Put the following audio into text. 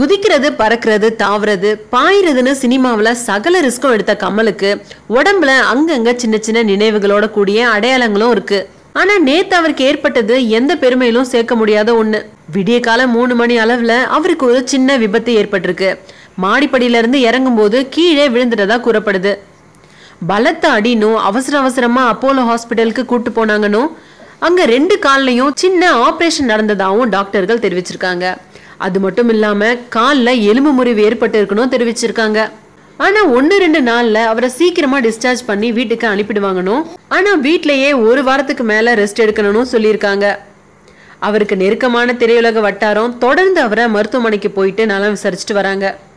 குதிக்கிறது பறக்கிறது தாவுறது பாயிறதுன்னு சினிமாவில் சகல ரிஸ்க்கும் எடுத்த கமலுக்கு உடம்புல அங்கங்க சின்ன சின்ன நினைவுகளோட கூடிய அடையாளங்களும் இருக்கு ஆனா நேத்து அவருக்கு ஏற்பட்டது எந்த பெருமையிலும் சேர்க்க முடியாத ஒண்ணு விடிய காலம் மூணு மணி அளவுல அவருக்கு ஒரு சின்ன விபத்து ஏற்பட்டிருக்கு மாடிப்படியில இருந்து இறங்கும்போது கீழே விழுந்துட்டதா கூறப்படுது பலத்த அடினும் அவசர அவசரமா அப்போலோ ஹாஸ்பிட்டலுக்கு கூட்டு போனாங்கன்னும் அங்க ரெண்டு கால்லையும் சின்ன ஆபரேஷன் நடந்ததாகவும் டாக்டர்கள் தெரிவிச்சிருக்காங்க அது மட்டும் இல்லாம கால்ல எலும்பு முறிவு ஏற்பட்டு இருக்கணும் தெரிவிச்சிருக்காங்க ஆனா ஒன்னு ரெண்டு நாள்ல அவரை சீக்கிரமா டிஸ்சார்ஜ் பண்ணி வீட்டுக்கு அனுப்பிடுவாங்கணும் ஆனா வீட்லயே ஒரு வாரத்துக்கு மேல ரெஸ்ட் எடுக்கணும்னு சொல்லியிருக்காங்க அவருக்கு நெருக்கமான திரையுலக வட்டாரம் தொடர்ந்து அவரை மருத்துவமனைக்கு போயிட்டு நலம் விசாரிச்சுட்டு வராங்க